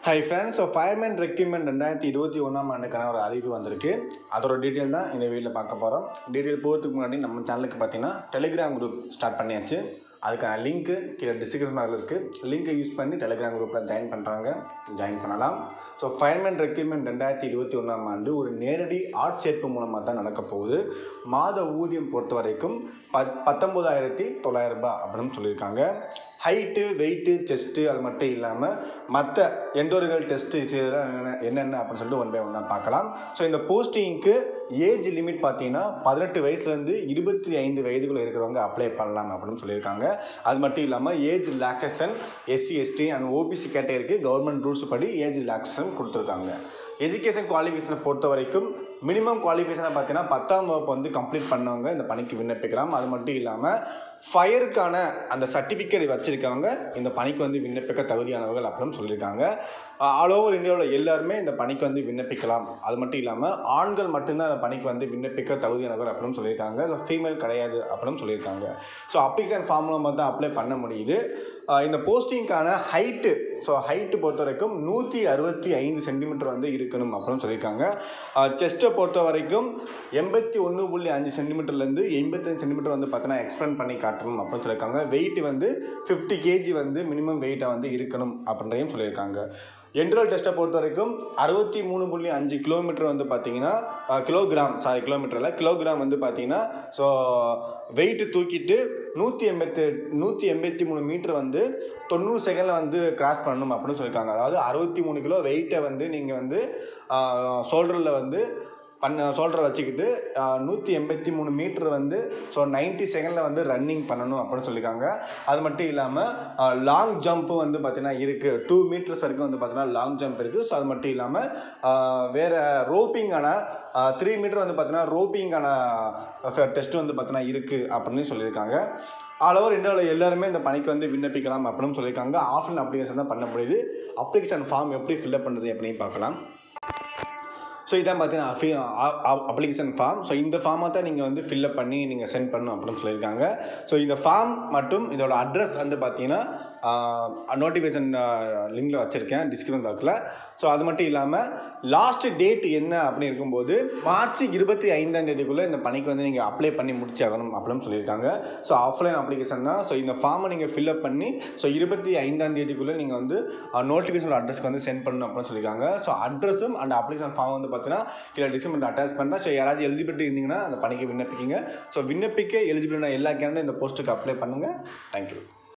high friends so fireman recruitment ரெண்டாயிரத்தி இருபத்தி ஒன்றாம் ஆண்டுக்கான ஒரு அறிவிப்பு வந்திருக்கு அதோட டீட்டெயில் தான் இந்த வீடியோவில் பார்க்க போகிறோம் டீட்டெயில் போகிறதுக்கு முன்னாடி நம்ம சேனலுக்கு பார்த்தீங்கன்னா டெலிகிராம் குரூப் ஸ்டார்ட் பண்ணியாச்சு அதுக்கான லிங்க்கு கீழே டிஸ்கிரிப்ஷன் மேலே இருக்குது லிங்கை யூஸ் பண்ணி டெலிகிராம் குரூப்பில் ஜாயின் பண்ணுறாங்க ஜாயின் பண்ணலாம் ஸோ ஃபயர்மேன் ரெக்யூப்மெண்ட் ரெண்டாயிரத்தி இருபத்தி ஒன்றாம் ஆண்டு ஒரு நேரடி ஆட்சேர்ப்பு மூலமாக தான் நடக்க போகுது மாத ஊதியம் பொறுத்த வரைக்கும் பத் பத்தொம்போதாயிரத்தி தொள்ளாயிரம் ரூபாய் அப்படின்னு சொல்லியிருக்காங்க ஹைட்டு வெயிட்டு செஸ்ட்டு அது மட்டும் இல்லாமல் மற்ற எண்டோரிகள் டெஸ்ட்டு இதெல்லாம் என்னென்ன என்னென்ன அப்படின்னு சொல்லிட்டு ஒன் பை ஒன்னாக பார்க்கலாம் ஸோ இந்த போஸ்டிங்க்கு ஏஜ் லிமிட் பார்த்தீங்கன்னா பதினெட்டு வயசுலேருந்து இருபத்தி ஐந்து வயதுக்குள்ள இருக்கிறவங்க அப்ளை பண்ணலாம் அப்படின்னு சொல்லியிருக்காங்க அது மட்டும் இல்லாமல் age relaxation SC ST and OBC கேட்டகரிக்கு கவர்மெண்ட் ரூல்ஸ் படி ஏஜ் ரிலாக்ஸேஷன் கொடுத்துருக்காங்க எஜுகேஷன் குவாலிஃபிகேஷனை பொறுத்த வரைக்கும் மினிமம் குவாலிஃபிகேஷனை பார்த்தீங்கன்னா பத்தாம் வகுப்பு வந்து கம்ப்ளீட் பண்ணவங்க இந்த பணிக்கு விண்ணப்பிக்கலாம் அது மட்டும் இல்லாமல் ஃபயருக்கான அந்த சர்டிஃபிகேட் வச்சுருக்கவங்க இந்த பணிக்கு வந்து விண்ணப்பிக்க தகுதியானவர்கள் அப்படின்னு சொல்லியிருக்காங்க ஆல் ஓவர் இந்தியாவில் எல்லாருமே இந்த பணிக்கு வந்து விண்ணப்பிக்கலாம் அது மட்டும் இல்லாமல் ஆண்கள் மட்டும்தான் இந்த பணிக்கு வந்து விண்ணப்பிக்க தகுதியானவர்கள் அப்படின்னு சொல்லியிருக்காங்க ஸோ ஃபீமேல் கிடையாது அப்படின்னு சொல்லியிருக்காங்க ஸோ அப்ளிகேஷன் ஃபார்மில் மட்டும் அப்ளை பண்ண முடியுது ஆஹ் இந்த போஸ்டிங்க்கான ஹைட்டு ஸோ ஹைட்டு பொறுத்த வரைக்கும் நூற்றி அறுபத்தி ஐந்து சென்டிமீட்டர் வந்து இருக்கணும் அப்படின்னு சொல்லியிருக்காங்க செஸ்ட்டை பொறுத்த வரைக்கும் எண்பத்தி ஒன்று புள்ளி அஞ்சு சென்டிமீட்டர்லேருந்து எண்பத்தஞ்சு சென்டிமீட்டர் வந்து பார்த்தீங்கன்னா எக்ஸ்பெண்ட் பண்ணி காட்டணும் அப்படின்னு சொல்லியிருக்காங்க வெயிட் வந்து ஃபிஃப்டி கேஜி வந்து மினிமம் வெயிட்டை வந்து இருக்கணும் அப்படின்றையும் சொல்லியிருக்காங்க என்ட்ரல் டெஸ்ட்டை பொறுத்த வரைக்கும் அறுபத்தி மூணு புள்ளி அஞ்சு கிலோமீட்டர் வந்து பார்த்தீங்கன்னா கிலோகிராம் சாரி கிலோமீட்டரில் கிலோகிராம் வந்து பார்த்தீங்கன்னா ஸோ வெயிட்டு தூக்கிட்டு நூற்றி எண்பத்தி நூற்றி எண்பத்தி மூணு மீட்டர் வந்து தொண்ணூறு செகண்டில் வந்து கிராஸ் பண்ணணும் அப்படின்னு சொல்லியிருக்காங்க அதாவது அறுபத்தி மூணு கிலோ வெயிட்டை வந்து நீங்கள் வந்து ஷோல்டரில் வந்து பண்ண ஷோல்டரை வச்சுக்கிட்டு நூற்றி எண்பத்தி மூணு மீட்ரு வந்து ஸோ 90 செகண்டில் வந்து ரன்னிங் பண்ணணும் அப்படின்னு சொல்லியிருக்காங்க அது மட்டும் இல்லாமல் லாங் ஜம்ப்பு வந்து பார்த்தீங்கன்னா இருக்குது டூ மீட்டர்ஸ் வரைக்கும் வந்து பார்த்தீங்கன்னா லாங் ஜம்ப் இருக்குது ஸோ அது மட்டும் இல்லாமல் வேறு ரோப்பிங்கான த்ரீ மீட்டர் வந்து பார்த்தீங்கன்னா ரோப்பிங்கான டெஸ்ட் வந்து பார்த்தீங்கன்னா இருக்குது அப்படின்னு சொல்லியிருக்காங்க ஆல் ஓவர் இந்தியாவில் எல்லாருமே இந்த பணிக்கு வந்து விண்ணப்பிக்கலாம் அப்படின்னு சொல்லியிருக்காங்க ஆஃப்லைன் அப்ளிகேஷன் தான் பண்ண முடியுது அப்ளிகேஷன் ஃபார்ம் எப்படி ஃபில்அப் பண்ணுறது அப்படின்னு பார்க்கலாம் ஸோ இதான் பார்த்தீங்கன்னா அஃபி அப்ளிகேஷன் ஃபார்ம் ஸோ இந்த ஃபார்மை தான் நீங்கள் வந்து ஃபில்அப் பண்ணி நீங்கள் சென்ட் பண்ணணும் அப்படின்னு சொல்லியிருக்காங்க ஸோ இந்த ஃபார்ம் மற்றும் இதோட அட்ரஸ் வந்து பார்த்தீங்கன்னா நோட்டிஃபிகேஷன் லிங்கில் வச்சுருக்கேன் டிஸ்கிரிப்ஷன் பாக்ஸில் ஸோ அது மட்டும் இல்லாமல் லாஸ்ட் டேட் என்ன அப்படின்னு இருக்கும்போது மார்ச் இருபத்தி ஐந்தாம் தேதிக்குள்ளே இந்த பணிக்கு வந்து நீங்கள் அப்ளை பண்ணி முடிச்சாகணும் அப்படின்னு சொல்லியிருக்காங்க ஸோ ஆஃப்லைன் அப்ளிகேஷன் தான் ஸோ இந்த ஃபார்மை நீங்கள் ஃபில்அப் பண்ணி ஸோ இருபத்தி ஐந்தாம் தேதிக்குள்ளே நீங்கள் வந்து நோட்டிஃபிகேஷன் அட்ரஸ்க்கு வந்து சென்ட் பண்ணணும் அப்படின்னு சொல்லியிருக்காங்க ஸோ அட்ரஸும் அண்ட் அப்ளிகேஷன் ஃபார்ம் வந்து பார்த்தீங்கன்னா கீழே டிஸ்கிரிப்ஷன் அட்டாச் பண்ணுறேன் ஸோ யாராச்சும் எலிஜிபிலிட்டி இருந்தீங்கன்னா அந்த பணிக்கு விண்ணப்பிக்கிங்க ஸோ விண்ணப்பிக்க எலிஜிபிலிட்டி எல்லா கேண்டும் இந்த போஸ்ட்டுக்கு அப்ளை பண்ணுங்கள் தேங்க்யூ